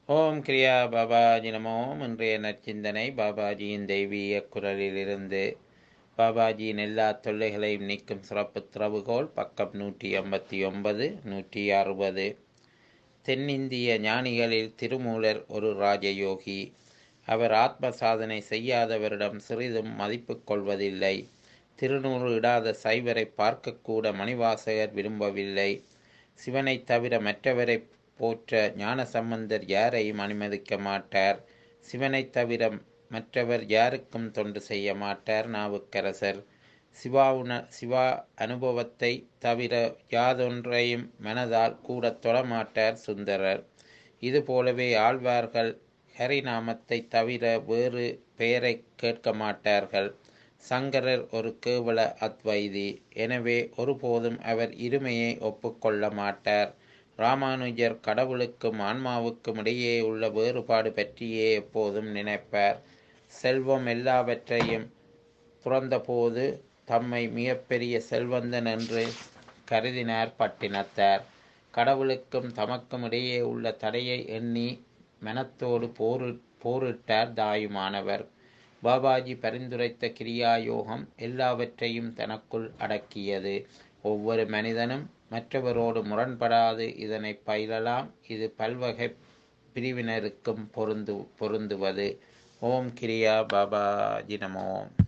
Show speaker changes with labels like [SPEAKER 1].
[SPEAKER 1] ஓம் கிரியா பாபாஜி நமோம் இன்றைய நற்சிந்தனை பாபாஜியின் தெய்வீக குரலிலிருந்து பாபாஜியின் எல்லா தொல்லைகளையும் நீக்கும் சிறப்பு திறவுகோல் பக்கம் நூற்றி ஐம்பத்தி ஒன்பது நூற்றி அறுபது தென்னிந்திய ஞானிகளில் திருமூலர் ஒரு ராஜயோகி அவர் ஆத்ம சாதனை செய்யாதவரிடம் சிறிதும் மதிப்பு கொள்வதில்லை திருநூறு இடாத சைவரை பார்க்கக்கூட மணிவாசகர் விரும்பவில்லை சிவனை தவிர மற்றவரை போற்ற ஞானசம்பந்தர் யாரையும் அனுமதிக்க மாட்டார் சிவனை தவிர மற்றவர் யாருக்கும் தொண்டு செய்ய மாட்டார் நாவுக்கரசர் சிவாவுன சிவா அனுபவத்தை தவிர யாதொன்றையும் மனதால் கூட தொடமாட்டார் சுந்தரர் இதுபோலவே ஆழ்வார்கள் ஹரிநாமத்தை தவிர வேறு பெயரை கேட்க மாட்டார்கள் சங்கரர் ஒரு கேவல அத்வைதி எனவே ஒருபோதும் அவர் இருமையை ஒப்புக்கொள்ள மாட்டார் ராமானுஜர் கடவுளுக்கும் ஆன்மாவுக்கும் இடையே உள்ள வேறுபாடு பற்றியே எப்போதும் நினைப்பார் செல்வம் எல்லாவற்றையும் துறந்தபோது தம்மை மிகப்பெரிய செல்வந்தன் என்று கருதினார் பட்டினத்தார் கடவுளுக்கும் தமக்கும் இடையே உள்ள தடையை எண்ணி மனத்தோடு போரு போரிட்டார் தாயுமானவர் பாபாஜி பரிந்துரைத்த கிரியா யோகம் எல்லாவற்றையும் தனக்குள் அடக்கியது ஒவ்வொரு மனிதனும் மற்றவரோடு முரண்படாது இதனை பயிலலாம் இது பல்வகை பிரிவினருக்கும் பொருந்து பொருந்துவது ஓம் கிரியா பாபாஜி நமோம்